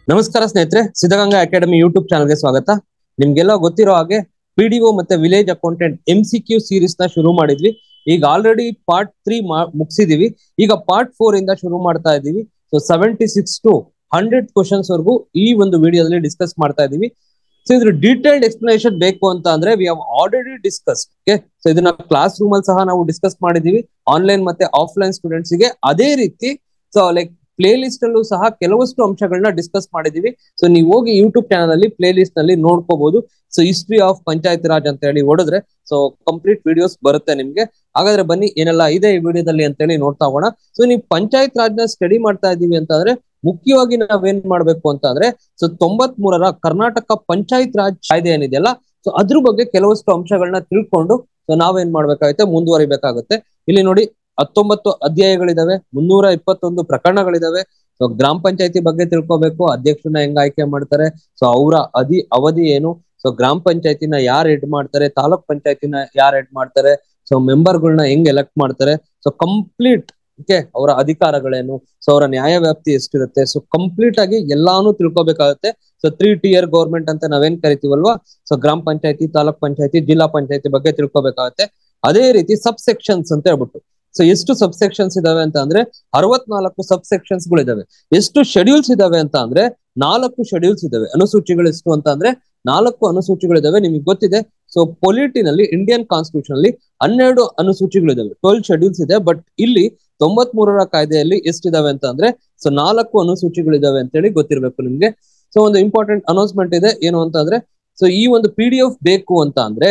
ನಮಸ್ಕಾರ ಸ್ನೇಹಿತರೆ Siddaganga Academy YouTube ಚಾನಲ್ಗೆ ಸ್ವಾಗತ ನಿಮ್ಗೆಲ್ಲ ಗೊತ್ತಿರೋ ಹಾಗೆ ಪಿಡಿಒ ಮತ್ತೆ village accountant M C Q series ನ ಶುರು ಮಾಡಿದ್ವಿ ಈಗ ಆಲ್ರೆಡಿ ಪಾರ್ಟ್ ತ್ರೀ ಮುಗಿಸಿದೀವಿ ಈಗ ಪಾರ್ಟ್ ಫೋರ್ ಇಂದ ಶುರು ಮಾಡ್ತಾ ಇದೀವಿ so seventy six to hundred questions ವರೆಗೂ ಈ ಒಂದು ವಿಡಿಯೋದಲ್ಲಿ ಡಿಸ್ಕಸ್ ಮಾಡ್ತಾ ಇದೀವಿ ಸೊ ಇದ್ರ ಡೀಟೇಲ್ಡ್ ಎಕ್ಸ್ಪ್ಲನೇಷನ್ ಬೇಕು ಅಂತ ಅಂದ್ರೆ we have already discuss okay so ಇದನ್ನ ಕ್ಲಾಸ್ ರೂಮ್ ಅಲ್ಲಿ ಸಹ ನಾವು ಡಿಸ್ಕಸ್ ಮಾಡಿದೀವಿ ಆನ್ಲೈನ್ ಮತ್ತೆ ಆಫ್ಲೈನ್ ಸ್ಟೂಡೆಂಟ್ಸ್ ಗೆ ಅದೇ ರೀತಿ ಸೊ ಲೈಕ್ ಪ್ಲೇ ಲಿಸ್ಟ್ ಅಲ್ಲೂ ಸಹ ಕೆಲವಷ್ಟು ಅಂಶಗಳನ್ನ ಡಿಸ್ಕಸ್ ಮಾಡಿದೀವಿ ಸೊ ನೀವು ಹೋಗಿ ಯೂಟ್ಯೂಬ್ ಚಾನಲ್ ಅಲ್ಲಿ ಪ್ಲೇ ಲಿಸ್ಟ್ ನಲ್ಲಿ ನೋಡ್ಕೋಬಹುದು so history of panchayat raj ಅಂತ ಹೇಳಿ ಹೊಡೆದ್ರೆ ಸೊ ಕಂಪ್ಲೀಟ್ ವಿಡಿಯೋಸ್ ಬರುತ್ತೆ ನಿಮ್ಗೆ ಹಾಗಾದ್ರೆ ಬನ್ನಿ ಏನೆಲ್ಲ ಇದೆ ಈ ವಿಡಿಯೋದಲ್ಲಿ ಅಂತ ಹೇಳಿ ನೋಡ್ತಾ ಹೋಗೋಣ ಸೊ ನೀವು ಪಂಚಾಯತ್ ರಾಜ್ ನ ಸ್ಟಡಿ ಮಾಡ್ತಾ ಇದೀವಿ ಅಂತಂದ್ರೆ ಮುಖ್ಯವಾಗಿ ನಾವೇನ್ ಮಾಡ್ಬೇಕು ಅಂತ ಅಂದ್ರೆ ಸೊ ತೊಂಬತ್ ಮೂರರ ಕರ್ನಾಟಕ ಪಂಚಾಯತ್ ರಾಜ್ ಕಾಯ್ದೆ ಏನಿದೆಯಲ್ಲ ಸೊ ಅದ್ರ ಬಗ್ಗೆ ಕೆಲವಷ್ಟು ಅಂಶಗಳನ್ನ ತಿಳ್ಕೊಂಡು ಸೊ ನಾವೇನ್ ಮಾಡ್ಬೇಕಾಗುತ್ತೆ ಮುಂದುವರಿಬೇಕಾಗುತ್ತೆ ಇಲ್ಲಿ ನೋಡಿ ಹತ್ತೊಂಬತ್ತು ಅಧ್ಯಾಯಗಳಿದಾವೆ ಮುನ್ನೂರ ಇಪ್ಪತ್ತೊಂದು ಪ್ರಕರಣಗಳಿದಾವೆ ಸೊ ಗ್ರಾಮ ಪಂಚಾಯತಿ ಬಗ್ಗೆ ತಿಳ್ಕೊಬೇಕು ಅಧ್ಯಕ್ಷರನ್ನ ಹೆಂಗ್ ಆಯ್ಕೆ ಮಾಡ್ತಾರೆ ಸೊ ಅವರ ಅಧಿ ಅವಧಿ ಏನು ಸೊ ಗ್ರಾಮ ಪಂಚಾಯತಿನ ಯಾರು ಹೆಡ್ ಮಾಡ್ತಾರೆ ತಾಲೂಕ್ ಪಂಚಾಯತಿನ ಯಾರು ಹೆಡ್ ಮಾಡ್ತಾರೆ ಸೊ ಮೆಂಬರ್ಗಳನ್ನ ಹೆಂಗ್ ಎಲೆಕ್ಟ್ ಮಾಡ್ತಾರೆ ಸೊ ಕಂಪ್ಲೀಟ್ ಓಕೆ ಅವರ ಅಧಿಕಾರಗಳೇನು ಸೊ ಅವರ ನ್ಯಾಯ ವ್ಯಾಪ್ತಿ ಎಷ್ಟಿರುತ್ತೆ ಸೊ ಕಂಪ್ಲೀಟ್ ಆಗಿ ಎಲ್ಲಾನು ತಿಳ್ಕೊಬೇಕಾಗುತ್ತೆ ಸೊ ತ್ರೀ ಟಿಯರ್ ಗೌರ್ಮೆಂಟ್ ಅಂತ ನಾವೇನ್ ಕರಿತೀವಲ್ವಾ ಸೊ ಗ್ರಾಮ ಪಂಚಾಯತಿ ತಾಲೂಕ್ ಪಂಚಾಯತಿ ಜಿಲ್ಲಾ ಪಂಚಾಯತಿ ಬಗ್ಗೆ ತಿಳ್ಕೊಬೇಕಾಗುತ್ತೆ ಅದೇ ರೀತಿ ಸಬ್ ಸೆಕ್ಷನ್ಸ್ ಅಂತ ಹೇಳ್ಬಿಟ್ಟು ಸೊ ಎಷ್ಟು ಸಬ್ ಸೆಕ್ಷನ್ಸ್ ಇದಾವೆ ಅಂತ ಅಂದ್ರೆ ಅರವತ್ನಾಲ್ಕು ಸಬ್ ಸೆಕ್ಷನ್ಸ್ ಗಳು ಇದಾವೆ ಎಷ್ಟು ಶೆಡ್ಯೂಲ್ಸ್ ಇದಾವೆ ಅಂತ ಅಂದ್ರೆ ನಾಲ್ಕು ಶೆಡ್ಯೂಲ್ಸ್ ಇದಾವೆ ಅನುಸೂಚಿಗಳು ಎಷ್ಟು ಅಂತ ಅಂದ್ರೆ ನಾಲ್ಕು ಅನುಸೂಚಿಗಳಿದಾವೆ ನಿಮಗೆ ಗೊತ್ತಿದೆ ಸೊ ಪೊಲಿಟಿನಲ್ಲಿ ಇಂಡಿಯನ್ ಕಾನ್ಸ್ಟಿಟ್ಯೂಷನ್ ಅಲ್ಲಿ ಹನ್ನೆರಡು ಅನುಸೂಚಿಗಳಿದಾವೆ ಟ್ವೆಲ್ ಶೆಡ್ಯೂಲ್ಸ್ ಇದೆ ಬಟ್ ಇಲ್ಲಿ ತೊಂಬತ್ ಮೂರರ ಕಾಯ್ದೆಯಲ್ಲಿ ಎಷ್ಟಿದಾವೆ ಅಂತ ಅಂದ್ರೆ ಸೊ ನಾಲ್ಕು ಅನುಸೂಚಿಗಳಿದಾವೆ ಅಂತ ಹೇಳಿ ಗೊತ್ತಿರ್ಬೇಕು ನಿಮ್ಗೆ ಸೊ ಒಂದು ಇಂಪಾರ್ಟೆಂಟ್ ಅನೌನ್ಸ್ಮೆಂಟ್ ಇದೆ ಏನು ಅಂತ ಅಂದ್ರೆ ಸೊ ಈ ಒಂದು ಪಿ ಡಿ ಎಫ್ ಬೇಕು ಅಂತ ಅಂದ್ರೆ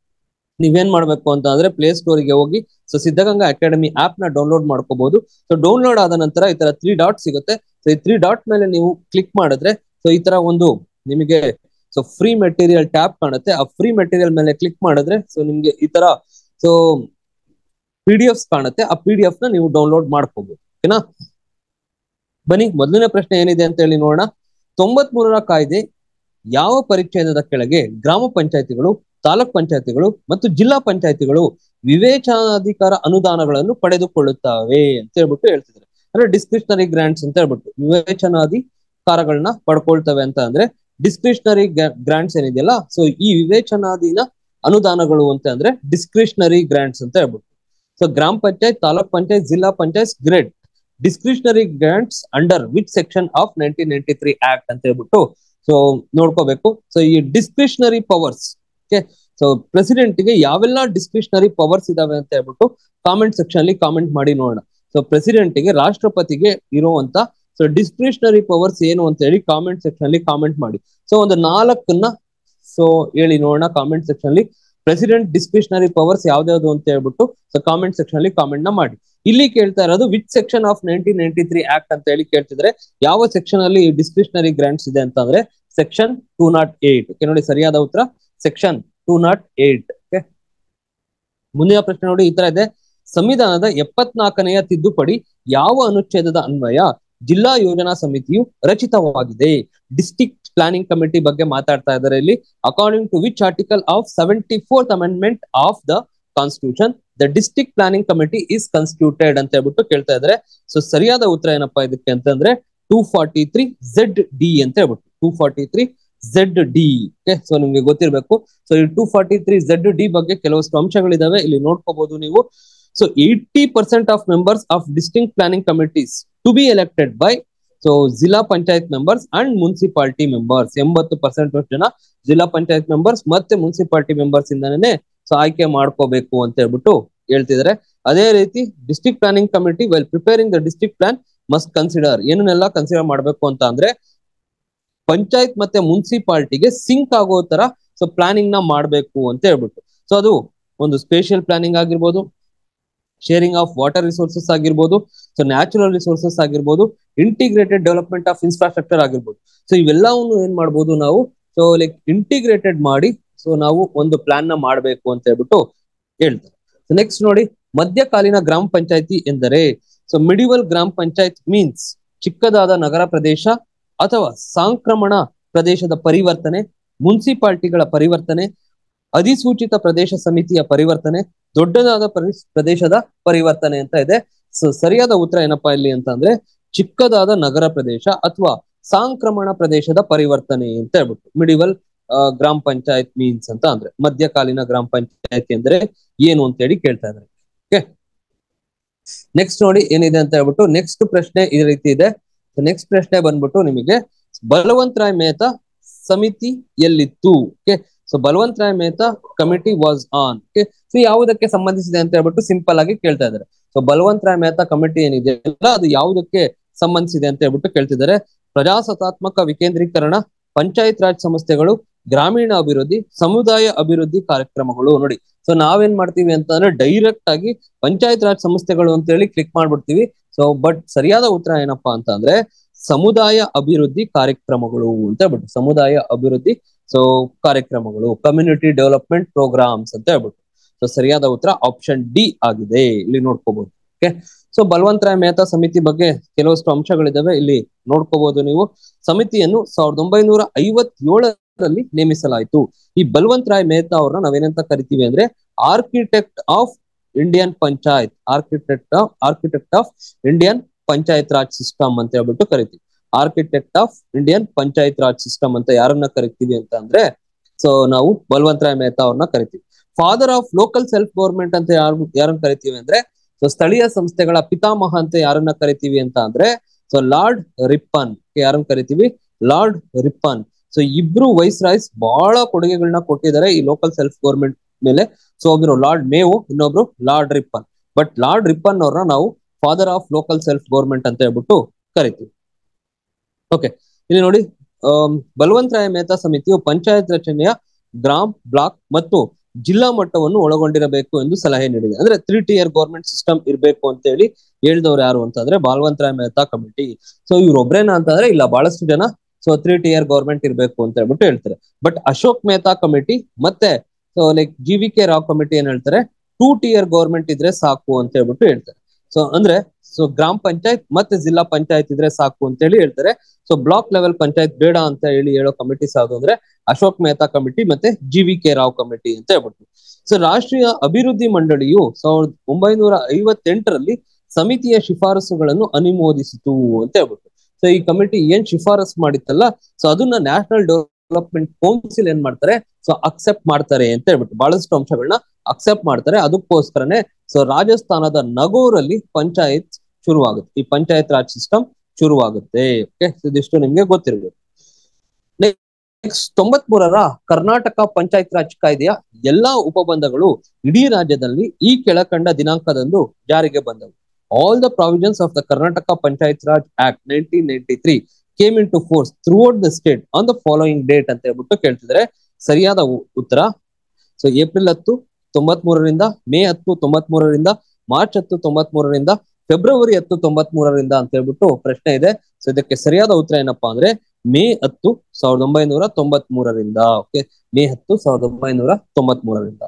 ನೀವೇನ್ ಮಾಡ್ಬೇಕು ಅಂತ ಅಂದ್ರೆ ಪ್ಲೇ ಸ್ಟೋರಿಗೆ ಹೋಗಿ ಸೊ ಸಿದ್ಧಗಂಗಾ ಅಕಾಡೆಮಿ ಆಪ್ ನ ಡೌನ್ಲೋಡ್ ಮಾಡ್ಕೋಬಹುದು ಸೊ ಡೌನ್ಲೋಡ್ ಆದ ನಂತರ ಈ ತರ ತ್ರೀ ಡಾಟ್ ಸಿಗುತ್ತೆ ಸೊ ಈ ತ್ರೀ ಡಾಟ್ ಮೇಲೆ ನೀವು ಕ್ಲಿಕ್ ಮಾಡಿದ್ರೆ ಸೊ ಈ ತರ ಒಂದು ನಿಮಗೆ ಸೊ ಫ್ರೀ ಮೆಟೀರಿಯಲ್ ಟ್ಯಾಬ್ ಕಾಣುತ್ತೆ ಆ ಫ್ರೀ ಮೆಟೀರಿಯಲ್ ಮೇಲೆ ಕ್ಲಿಕ್ ಮಾಡಿದ್ರೆ ಸೊ ನಿಮ್ಗೆ ಈ ತರ ಸೊ ಪಿ ಡಿ ಎಫ್ ಕಾಣುತ್ತೆ ಆ ಪಿ ಡಿ ಎಫ್ ನ ನೀವು ಡೌನ್ಲೋಡ್ ಮಾಡ್ಕೋಬಹುದು ಓಕೆನಾ ಬನ್ನಿ ಮೊದಲನೇ ಪ್ರಶ್ನೆ ಏನಿದೆ ಅಂತ ಹೇಳಿ ನೋಡೋಣ ತೊಂಬತ್ ಮೂರರ ಕಾಯ್ದೆ ಯಾವ ಪರಿಚ್ಛೇದದ ಕೆಳಗೆ ಗ್ರಾಮ ಪಂಚಾಯತಿಗಳು ತಾಲೂಕ್ ಪಂಚಾಯತಿಗಳು ಮತ್ತು ಜಿಲ್ಲಾ ಪಂಚಾಯತಿಗಳು ವಿವೇಚನಾಧಿಕಾರ ಅನುದಾನಗಳನ್ನು ಪಡೆದುಕೊಳ್ಳುತ್ತವೆ ಅಂತ ಹೇಳ್ಬಿಟ್ಟು ಹೇಳ್ತಿದ್ದಾರೆ ಅಂದ್ರೆ ಡಿಸ್ಕ್ರಿಷನರಿ ಗ್ರಾಂಟ್ಸ್ ಅಂತ ಹೇಳ್ಬಿಟ್ಟು ವಿವೇಚನಾಧಿಕಾರಗಳನ್ನ ಪಡ್ಕೊಳ್ತವೆ ಅಂತ ಅಂದ್ರೆ ಡಿಸ್ಕ್ರಿಷನರಿ ಗ್ರಾಂಟ್ಸ್ ಏನಿದೆಯಲ್ಲ ಸೊ ಈ ವಿವೇಚನಾಧೀನ ಅನುದಾನಗಳು ಅಂತ ಅಂದ್ರೆ ಡಿಸ್ಕ್ರಿಷನರಿ ಗ್ರಾಂಟ್ಸ್ ಅಂತ ಹೇಳ್ಬಿಟ್ಟು ಸೊ ಗ್ರಾಮ panchayat taluk panchayat zilla panchayat grade discretionary grants under which section of nineteen ninety three act ಅಂತ ಹೇಳ್ಬಿಟ್ಟು ಸೊ ನೋಡ್ಕೋಬೇಕು ಸೊ ಈ discretionary powers okay so president ಗೆ ಯಾವೆಲ್ಲ ಡಿಸ್ಕ್ರಿಷನರಿ ಪವರ್ಸ್ ಇದಾವೆ ಅಂತ ಹೇಳ್ಬಿಟ್ಟು ಕಾಮೆಂಟ್ ಸೆಕ್ಷನ್ ಅಲ್ಲಿ ಕಾಮೆಂಟ್ ಮಾಡಿ ನೋಡೋಣ ಸೊ ಪ್ರೆಸಿಡೆಂಟ್ ಗೆ ರಾಷ್ಟ್ರಪತಿಗೆ ಇರುವಂತ ಸೊ ಡಿಸ್ಕ್ರಿಷನರಿ ಪವರ್ಸ್ ಏನು ಅಂತ ಹೇಳಿ ಕಾಮೆಂಟ್ ಸೆಕ್ಷನ್ ಅಲ್ಲಿ ಕಾಮೆಂಟ್ ಮಾಡಿ ಸೊ ಒಂದು ನಾಲ್ಕನ್ನ ಸೊ ಹೇಳಿ ನೋಡೋಣ ಕಾಮೆಂಟ್ ಸೆಕ್ಷನ್ ಅಲ್ಲಿ ಪ್ರೆಸಿಡೆಂಟ್ ಡಿಸ್ಕ್ರಿಷನರಿ ಪವರ್ಸ್ ಯಾವ್ದಾವ್ದು ಅಂತ ಹೇಳ್ಬಿಟ್ಟು ಸೊ ಕಾಮೆಂಟ್ ಸೆಕ್ಷನ್ ಅಲ್ಲಿ ಕಾಮೆಂಟ್ ನ ಮಾಡಿ ಇಲ್ಲಿ ಕೇಳ್ತಾ ಇರೋದು which section of nineteen ninety three act ಅಂತ ಹೇಳಿ ಕೇಳ್ತಿದ್ರೆ ಯಾವ ಸೆಕ್ಷನ್ ಅಲ್ಲಿ ಡಿಸ್ಕ್ರಿಷನರಿ ಗ್ರಾಂಟ್ಸ್ ಇದೆ ಅಂತ ಅಂದ್ರೆ section two naught eight okay ನೋಡಿ ಸರಿಯಾದ ಉತ್ತರ section two naught eight okay ಮುಂದಿನ ಪ್ರಶ್ನೆ ನೋಡಿ ಈ ತರ ಇದೆ ಸಂವಿಧಾನದ ಎಪ್ಪತ್ನಾಲ್ಕನೆಯ ತಿದ್ದುಪಡಿ ಯಾವ ಅನುಚ್ಛೇದದ ಅನ್ವಯ ಜಿಲ್ಲಾ ಯೋಜನಾ ಸಮಿತಿಯು ರಚಿತವಾಗಿದೆ ಡಿಸ್ಟಿಕ್ ಪ್ಲಾನಿಂಗ್ ಕಮಿಟಿ ಬಗ್ಗೆ ಮಾತಾಡ್ತಾ ಇದ್ದಾರೆ ಇಲ್ಲಿ according to which article of seventy fourth amendment of the constitution the district planning committee is constituted ಅಂತ ಹೇಳ್ಬಿಟ್ಟು ಕೇಳ್ತಾ ಇದ್ದಾರೆ ಸೊ ಸರಿಯಾದ ಉತ್ತರ ಏನಪ್ಪಾ ಇದಕ್ಕೆ ಅಂತಂದ್ರೆ two forty three Z D ಅಂತ ಹೇಳ್ಬಿಟ್ಟು two forty three Z D okay so ನಿಮ್ಗೆ ಗೊತ್ತಿರಬೇಕು ಸೊ ಈ two forty three Z D ಬಗ್ಗೆ ಕೆಲವಷ್ಟು ಅಂಶಗಳಿದಾವೆ ಇಲ್ಲಿ ನೋಡ್ಕೋಬಹುದು ನೀವು so eighty percent of members of distinct planning committees to be elected by so zilla panchayat members and municipality members ಎಂಬತ್ತು ಪರ್ಸೆಂಟ್ ಜನ ಜಿಲ್ಲಾ ಪಂಚಾಯತ್ ಮೆಂಬರ್ಸ್ ಮತ್ತೆ ಮುನ್ಸಿಪಾಲಿಟಿ ಮೆಂಬರ್ಸ್ ಇಂದಾನೇ ಸೊ ಆಯ್ಕೆ ಮಾಡ್ಕೋಬೇಕು ಅಂತ ಹೇಳ್ಬಿಟ್ಟು ಹೇಳ್ತಿದ್ದಾರೆ ಅದೇ ರೀತಿ district planning committee well preparing the district plan must consider ಏನನ್ನೆಲ್ಲ ಕನ್ಸಿಡರ್ ಮಾಡ್ಬೇಕು ಅಂತ ಅಂದ್ರೆ ಪಂಚಾಯತ್ ಮತ್ತೆ ಮುನ್ಸಿಪಾಲಿಟಿಗೆ ಸಿಂಕ್ ಆಗೋ ತರ ಸೊ ಪ್ಲಾನಿಂಗ್ ನ ಮಾಡ್ಬೇಕು ಅಂತ ಹೇಳ್ಬಿಟ್ಟು ಸೊ ಅದು ಒಂದು ಸ್ಪೇಷಿಯಲ್ ಪ್ಲಾನಿಂಗ್ ಆಗಿರ್ಬೋದು ಶೇರಿಂಗ್ ಆಫ್ ವಾಟರ್ ರಿಸೋರ್ಸಸ್ ಆಗಿರ್ಬೋದು ಸೊ ನ್ಯಾಚುರಲ್ ರಿಸೋರ್ಸಸ್ ಆಗಿರ್ಬೋದು ಇಂಟಿಗ್ರೇಟೆಡ್ ಡೆವಲಪ್ಮೆಂಟ್ ಆಫ್ ಇನ್ಫ್ರಾಸ್ಟ್ರಕ್ಚರ್ ಆಗಿರ್ಬೋದು ಸೊ ಇವೆಲ್ಲವನ್ನು ಏನ್ ಮಾಡ್ಬೋದು ನಾವು ಸೊ ಲೈಕ್ ಇಂಟಿಗ್ರೇಟೆಡ್ ಮಾಡಿ ಸೊ ನಾವು ಒಂದು ಪ್ಲಾನ್ ನ ಮಾಡಬೇಕು ಅಂತ ಹೇಳ್ಬಿಟ್ಟು ಹೇಳ್ತಾರೆ ಸೊ ನೆಕ್ಸ್ಟ್ ನೋಡಿ ಮಧ್ಯಕಾಲೀನ ಗ್ರಾಮ ಪಂಚಾಯತಿ ಎಂದರೆ ಸೊ ಮಿಡಿವಲ್ ಗ್ರಾಮ ಪಂಚಾಯತ್ ಮೀನ್ಸ್ ಚಿಕ್ಕದಾದ ನಗರ ಪ್ರದೇಶ ಅಥವಾ ಸಾಂಕ್ರಮಣ ಪ್ರದೇಶದ ಪರಿವರ್ತನೆ ಮುನ್ಸಿಪಾಲಿಟಿಗಳ ಪರಿವರ್ತನೆ ಅಧಿಸೂಚಿತ ಪ್ರದೇಶ ಸಮಿತಿಯ ಪರಿವರ್ತನೆ ದೊಡ್ಡದಾದ ಪ್ರದೇಶದ ಪರಿವರ್ತನೆ ಅಂತ ಇದೆ ಸೊ ಸರಿಯಾದ ಉತ್ತರ ಏನಪ್ಪಾ ಇಲ್ಲಿ ಅಂತ ಅಂದ್ರೆ ಚಿಕ್ಕದಾದ ನಗರ ಪ್ರದೇಶ ಅಥವಾ ಸಾಂಕ್ರಮಣ ಪ್ರದೇಶದ ಪರಿವರ್ತನೆ ಅಂತ ಹೇಳ್ಬಿಟ್ಟು ಮಿಡಿವಲ್ ಗ್ರಾಮ ಪಂಚಾಯತ್ ಮೀನ್ಸ್ ಅಂತ ಅಂದ್ರೆ ಮಧ್ಯಕಾಲೀನ ಗ್ರಾಮ ಪಂಚಾಯತ್ ಅಂದ್ರೆ ಏನು ಅಂತ ಹೇಳಿ ಕೇಳ್ತಾ ಇದ್ದಾರೆ ಓಕೆ ನೆಕ್ಸ್ಟ್ ನೋಡಿ ಏನಿದೆ ಅಂತ ಹೇಳ್ಬಿಟ್ಟು ನೆಕ್ಸ್ಟ್ ಪ್ರಶ್ನೆ ಈ ರೀತಿ ಇದೆ ನೆಕ್ಸ್ಟ್ ಪ್ರಶ್ನೆ ಬಂದ್ಬಿಟ್ಟು ನಿಮಗೆ ಬಲವಂತ್ ರಾಯ್ ಮೆಹ್ತಾ ಸಮಿತಿ ಎಲ್ಲಿತ್ತು okay so Balwant Rai Mehta committee was on okay so ಯಾವುದಕ್ಕೆ ಸಂಬಂಧಿಸಿದೆ ಅಂತ ಹೇಳ್ಬಿಟ್ಟು ಸಿಂಪಲ್ ಆಗಿ ಕೇಳ್ತಾ ಇದ್ದಾರೆ ಸೊ ಬಲವಂತ್ ರಾಯ್ ಮೆಹ್ತಾ ಕಮಿಟಿ ಏನಿದೆ ಅಲ್ಲ ಅದು ಯಾವುದಕ್ಕೆ ಸಂಬಂಧಿಸಿದೆ ಅಂತ ಹೇಳ್ಬಿಟ್ಟು ಕೇಳ್ತಿದ್ದಾರೆ ಪ್ರಜಾಸತ್ತಾತ್ಮಕ ವಿಕೇಂದ್ರೀಕರಣ ಪಂಚಾಯತ್ ರಾಜ್ ಸಂಸ್ಥೆಗಳು ಗ್ರಾಮೀಣ ಅಭಿವೃದ್ಧಿ ಸಮುದಾಯ ಅಭಿವೃದ್ಧಿ ಕಾರ್ಯಕ್ರಮಗಳು ನೋಡಿ ಸೊ ನಾವೇನ್ ಮಾಡ್ತೀವಿ ಅಂತಂದ್ರೆ ಡೈರೆಕ್ಟ್ ಆಗಿ ಪಂಚಾಯತ್ ರಾಜ್ ಸಂಸ್ಥೆಗಳು ಅಂತ ಹೇಳಿ ಕ್ಲಿಕ್ ಮಾಡ್ಬಿಡ್ತೀವಿ ಸೊ ಬಟ್ ಸರಿಯಾದ ಉತ್ತರ ಏನಪ್ಪಾ ಅಂತ ಅಂದ್ರೆ ಸಮುದಾಯ ಅಭಿವೃದ್ಧಿ ಕಾರ್ಯಕ್ರಮಗಳು ಅಂತ ಹೇಳ್ಬಿಟ್ಟು ಸಮುದಾಯ ಅಭಿವೃದ್ಧಿ ಸೊ ಕಾರ್ಯಕ್ರಮಗಳು ಕಮ್ಯುನಿಟಿ ಡೆವಲಪ್ಮೆಂಟ್ ಪ್ರೋಗ್ರಾಮ್ಸ್ ಅಂತ ಹೇಳ್ಬಿಟ್ಟು ಸೊ ಸರಿಯಾದ ಉತ್ತರ ಆಪ್ಷನ್ ಡಿ ಆಗಿದೆ ಇಲ್ಲಿ ನೋಡ್ಕೋಬಹುದು ಓಕೆ ಸೊ ಬಲವಂತ್ ರಾಯ್ ಮೆಹ್ತಾ ಸಮಿತಿ ಬಗ್ಗೆ ಕೆಲವಷ್ಟು ಅಂಶಗಳಿದಾವೆ ಇಲ್ಲಿ ನೋಡ್ಕೋಬಹುದು ನೀವು ಸಮಿತಿಯನ್ನು ಸಾವಿರದ ಒಂಬೈನೂರ ಐವತ್ತೇಳರಲ್ಲಿ ನೇಮಿಸಲಾಯಿತು ಈ ಬಲವಂತ್ ರಾಯ್ ಮೆಹ್ತಾ ಅವ್ರನ್ನ ನಾವೇನಂತ ಕರಿತೀವಿ ಅಂದ್ರೆ architect of Indian panchayat architect of architect of Indian panchayat raj system ಅಂತ ಹೇಳ್ಬಿಟ್ಟು ಕರಿತೀವಿ architect of Indian panchayat raj system ಅಂತ ಯಾರನ್ನ ಕರಿತೀವಿ ಅಂತ ಅಂದ್ರೆ ಸೊ ನಾವು ಬಲವಂತ್ ರಾಯ್ ಮೆಹ್ತಾ ಅವ್ರನ್ನ ಕರಿತೀವಿ father of local self government ಅಂತ ಯಾರು ಯಾರನ್ನ ಕರಿತೀವಿ ಅಂದ್ರೆ ಸೊ ಸ್ಥಳೀಯ ಸಂಸ್ಥೆಗಳ ಪಿತಾಮಹ ಅಂತ ಯಾರನ್ನ ಕರಿತೀವಿ ಅಂತ ಅಂದ್ರೆ ಸೊ ಲಾರ್ಡ್ ರಿಪ್ಪನ್ ಯಾರನ್ನ ಕರಿತೀವಿ ಲಾರ್ಡ್ ರಿಪ್ಪನ್ ಸೊ ಇಬ್ರು ವೈಸ್ ರಾಯ್ಸ್ ಬಹಳ ಕೊಡುಗೆಗಳನ್ನ ಕೊಟ್ಟಿದ್ದಾರೆ ಈ ಲೋಕಲ್ ಸೆಲ್ಫ್ ಗೌರ್ಮೆಂಟ್ ಮೇಲೆ ಸೊ ಒಬ್ರು ಲಾರ್ಡ್ ಮೇವು ಇನ್ನೊಬ್ರು Lord Ripon but Lord Ripon ಅವ್ರನ್ನ ನಾವು father of local self government ಅಂತ ಹೇಳ್ಬಿಟ್ಟು ಕರಿತೀವಿ ಓಕೆ ಇಲ್ಲಿ ನೋಡಿ ಬಲವಂತ್ ರಾಯ ಮೆಹ್ತಾ ಸಮಿತಿಯು ಪಂಚಾಯತ್ ರಚನೆಯ ಗ್ರಾಮ್ ಬ್ಲಾಕ್ ಮತ್ತು ಜಿಲ್ಲಾ ಮಟ್ಟವನ್ನು ಒಳಗೊಂಡಿರಬೇಕು ಎಂದು ಸಲಹೆ ನೀಡಿದೆ ಅಂದ್ರೆ ತ್ರೀ ಟಿಯರ್ ಗೌರ್ಮೆಂಟ್ ಸಿಸ್ಟಮ್ ಇರಬೇಕು ಅಂತ ಹೇಳಿ ಹೇಳ್ದವ್ರು ಯಾರು ಅಂತಂದ್ರೆ ಬಾಲ್ವಂತ್ ರಾಯ್ ಮೆಹ್ತಾ ಕಮಿಟಿ ಸೊ ಇವ್ರೊಬ್ರೇನಾ ಅಂತಂದ್ರೆ ಇಲ್ಲ ಬಹಳಷ್ಟು ಜನ ಸೊ ತ್ರೀ ಟಿಯರ್ ಗೌರ್ಮೆಂಟ್ ಇರಬೇಕು ಅಂತ ಹೇಳ್ಬಿಟ್ಟು ಹೇಳ್ತಾರೆ ಬಟ್ ಅಶೋಕ್ ಮೆಹ್ತಾ ಕಮಿಟಿ ಮತ್ತೆ so like G V K Rao committee ಏನ್ ಹೇಳ್ತಾರೆ ಟೂ ಟಿಯರ್ ಗೌರ್ಮೆಂಟ್ ಇದ್ರೆ ಸಾಕು ಅಂತ ಹೇಳ್ಬಿಟ್ಟು ಹೇಳ್ತಾರೆ ಸೊ ಅಂದ್ರೆ ಸೊ ಗ್ರಾಮ ಪಂಚಾಯತ್ ಮತ್ತೆ ಜಿಲ್ಲಾ ಪಂಚಾಯತ್ ಇದ್ರೆ ಸಾಕು ಅಂತ ಹೇಳಿ ಹೇಳ್ತಾರೆ ಸೊ ಬ್ಲಾಕ್ ಲೆವೆಲ್ ಪಂಚಾಯತ್ ಬೇಡ ಅಂತ ಹೇಳಿ ಹೇಳೋ ಕಮಿಟೀಸ್ ಯಾವ್ದು ಅಂದ್ರೆ ಅಶೋಕ್ ಮೆಹ್ತಾ ಕಮಿಟಿ ಮತ್ತೆ G V K Rao committee ಅಂತ ಹೇಳ್ಬಿಟ್ಟು ಸೊ ರಾಷ್ಟ್ರೀಯ ಅಭಿವೃದ್ಧಿ ಮಂಡಳಿಯು ಸಾವಿರದ ಒಂಬೈನೂರ ಐವತ್ತೆಂಟರಲ್ಲಿ ಸಮಿತಿಯ ಶಿಫಾರಸುಗಳನ್ನು ಅನುಮೋದಿಸಿತು ಅಂತ ಹೇಳ್ಬಿಟ್ಟು ಸೊ ಈ ಕಮಿಟಿ ಏನ್ ಶಿಫಾರಸ್ ಮಾಡಿತ್ತಲ್ಲ ಸೊ ಅದನ್ನ ನ್ಯಾಷನಲ್ ಡೆವಲಪ್ಮೆಂಟ್ ಕೌನ್ಸಿಲ್ ಏನ್ ಮಾಡ್ತಾರೆ ಸೊ ಅಕ್ಸೆಪ್ಟ್ ಮಾಡ್ತಾರೆ ಅಂತ ಹೇಳ್ಬಿಟ್ಟು ಬಹಳಷ್ಟು ಅಂಶಗಳನ್ನ ಅಕ್ಸೆಪ್ಟ್ ಮಾಡ್ತಾರೆ ಅದಕ್ಕೋಸ್ಕರನೇ ಸೊ ರಾಜಸ್ಥಾನದ ನಗೋರಲ್ಲಿ ಪಂಚಾಯತ್ ಶುರುವಾಗುತ್ತೆ ಈ ಪಂಚಾಯತ್ ರಾಜ್ ಸಿಸ್ಟಮ್ ಶುರುವಾಗುತ್ತೆ ಓಕೆ ಇದಿಷ್ಟು ನಿಮ್ಗೆ ಗೊತ್ತಿರಬೇಕು ನೆಕ್ಸ್ಟ್ ತೊಂಬತ್ ಮೂರರ ಕರ್ನಾಟಕ ಪಂಚಾಯತ್ ರಾಜ್ ಕಾಯ್ದೆಯ ಎಲ್ಲಾ ಉಪಬಂಧಗಳು ಇಡೀ ರಾಜ್ಯದಲ್ಲಿ ಈ ಕೆಳಕಂಡ ದಿನಾಂಕದಂದು ಜಾರಿಗೆ ಬಂದವು all the provisions of the Karnataka panchayat raj act nineteen ninety three came into force throughout the state on the following date ಅಂತ ಹೇಳ್ಬಿಟ್ಟು ಕೇಳ್ತಿದ್ರೆ ಸರಿಯಾದ ಉತ್ತರ ಸೊ ಏಪ್ರಿಲ್ ಹತ್ತು ತೊಂಬತ್ ಮೂರರಿಂದ ಮೇ ಹತ್ತು ತೊಂಬತ್ ಮೂರರಿಂದ ಮಾರ್ಚ್ ಹತ್ತು ತೊಂಬತ್ ಮೂರರಿಂದ ಫೆಬ್ರವರಿ ಹತ್ತು ತೊಂಬತ್ ಮೂರರಿಂದ ಅಂತ ಹೇಳ್ಬಿಟ್ಟು ಪ್ರಶ್ನೆ ಇದೆ ಸೊ ಇದಕ್ಕೆ ಸರಿಯಾದ ಉತ್ತರ ಏನಪ್ಪಾ ಅಂದ್ರೆ ಮೇ ಹತ್ತು ಸಾವಿರದ ಒಂಬೈನೂರ ತೊಂಬತ್ ಮೂರರಿಂದ ಓಕೆ ಮೇ ಹತ್ತು ಸಾವಿರದ ಒಂಬೈನೂರ ತೊಂಬತ್ ಮೂರರಿಂದ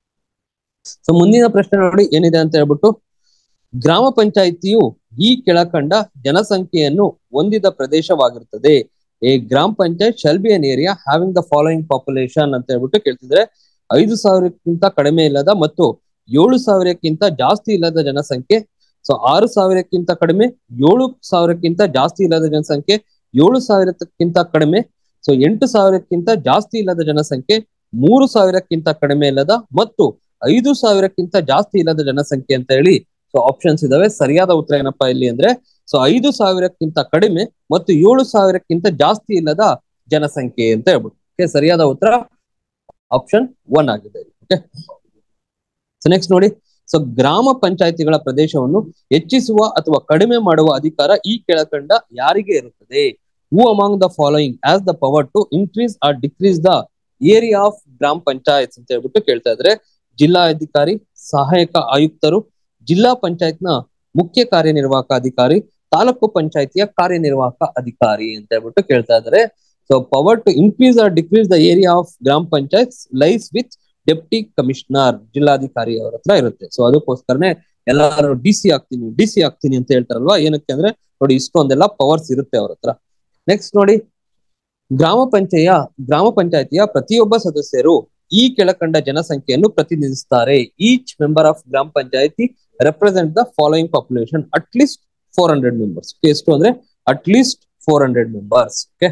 ಸೊ ಮುಂದಿನ ಪ್ರಶ್ನೆ ನೋಡಿ ಏನಿದೆ ಅಂತ ಹೇಳ್ಬಿಟ್ಟು ಗ್ರಾಮ ಪಂಚಾಯಿತಿಯು ಈ ಕೆಳಕಂಡ ಜನಸಂಖ್ಯೆಯನ್ನು ಹೊಂದಿದ ಪ್ರದೇಶವಾಗಿರುತ್ತದೆ a grama panchayat shall be an area having the following population ಅಂತ ಹೇಳ್ಬಿಟ್ಟು ಕೇಳ್ತಿದ್ರೆ ಐದು ಸಾವಿರಕ್ಕಿಂತ ಕಡಿಮೆ ಇಲ್ಲದ ಮತ್ತು ಏಳು ಸಾವಿರಕ್ಕಿಂತ ಜಾಸ್ತಿ ಇಲ್ಲದ ಜನಸಂಖ್ಯೆ ಸೊ ಆರು ಸಾವಿರಕ್ಕಿಂತ ಕಡಿಮೆ ಏಳು ಸಾವಿರಕ್ಕಿಂತ ಜಾಸ್ತಿ ಇಲ್ಲದ ಜನಸಂಖ್ಯೆ ಏಳು ಸಾವಿರಕ್ಕಿಂತ ಕಡಿಮೆ ಸೊ ಎಂಟು ಸಾವಿರಕ್ಕಿಂತ ಜಾಸ್ತಿ ಇಲ್ಲದ ಜನಸಂಖ್ಯೆ ಮೂರು ಸಾವಿರಕ್ಕಿಂತ ಕಡಿಮೆ ಇಲ್ಲದ ಮತ್ತು ಐದು ಸಾವಿರಕ್ಕಿಂತ ಜಾಸ್ತಿ ಇಲ್ಲದ ಜನಸಂಖ್ಯೆ ಅಂತ ಹೇಳಿ ಸೊ ಆಪ್ಷನ್ಸ್ ಇದಾವೆ ಸರಿಯಾದ ಉತ್ತರ ಏನಪ್ಪಾ ಇಲ್ಲಿ ಅಂದ್ರೆ ಸೊ ಐದು ಸಾವಿರಕ್ಕಿಂತ ಕಡಿಮೆ ಮತ್ತು ಏಳು ಸಾವಿರಕ್ಕಿಂತ ಜಾಸ್ತಿ ಇಲ್ಲದ ಜನಸಂಖ್ಯೆ ಅಂತ ಹೇಳ್ಬಿಟ್ಟು ಓಕೆ ಸರಿಯಾದ ಉತ್ತರ ಆಪ್ಷನ್ ಒನ್ ಆಗಿದೆ ಓಕೆ ಸೊ ನೆಕ್ಸ್ಟ್ ನೋಡಿ ಸೊ ಗ್ರಾಮ ಪಂಚಾಯತಿಗಳ ಪ್ರದೇಶವನ್ನು ಹೆಚ್ಚಿಸುವ ಅಥವಾ ಕಡಿಮೆ ಮಾಡುವ ಅಧಿಕಾರ ಈ ಕೆಳಕಂಡ ಯಾರಿಗೆ ಇರುತ್ತದೆ who among the following has the power to increase or decrease the area of ಗ್ರಾಮ ಪಂಚಾಯತ್ ಅಂತ ಹೇಳ್ಬಿಟ್ಟು ಕೇಳ್ತಾ ಇದ್ರೆ ಜಿಲ್ಲಾ ಅಧಿಕಾರಿ ಸಹಾಯಕ ಆಯುಕ್ತರು ಜಿಲ್ಲಾ ಪಂಚಾಯತ್ನ ಮುಖ್ಯ ಕಾರ್ಯನಿರ್ವಾಹಕ ಅಧಿಕಾರಿ ತಾಲೂಕು ಪಂಚಾಯತಿಯ ಕಾರ್ಯನಿರ್ವಾಹಕ ಅಧಿಕಾರಿ ಅಂತ ಹೇಳ್ಬಿಟ್ಟು ಕೇಳ್ತಾ ಇದ್ದಾರೆ so power to increase or decrease the area of ಗ್ರಾಮ panchayat lies with deputy commissioner ಜಿಲ್ಲಾಧಿಕಾರಿ ಅವರ ಹತ್ರ ಇರುತ್ತೆ ಸೊ ಅದಕ್ಕೋಸ್ಕರನೇ ಎಲ್ಲಾರು ಡಿ ಸಿ ಆಗ್ತೀನಿ ಡಿ ಸಿ ಆಗ್ತೀನಿ ಅಂತ ಹೇಳ್ತಾರಲ್ವಾ ಏನಕ್ಕೆ ಅಂದ್ರೆ ನೋಡಿ ಇಷ್ಟೊಂದೆಲ್ಲ ಪವರ್ಸ್ ಇರುತ್ತೆ ಅವ್ರ ಹತ್ರ ನೆಕ್ಸ್ಟ್ ನೋಡಿ ಗ್ರಾಮ ಪಂಚಾಯ ಗ್ರಾಮ ಪಂಚಾಯತಿಯ ಪ್ರತಿಯೊಬ್ಬ ಸದಸ್ಯರು ಈ ಕೆಳಕಂಡ ಜನಸಂಖ್ಯೆಯನ್ನು ಪ್ರತಿನಿಧಿಸುತ್ತಾರೆ each member of grama panchayati represent the following population at least four hundred members ಎಷ್ಟು ಅಂದ್ರೆ at least four hundred members okay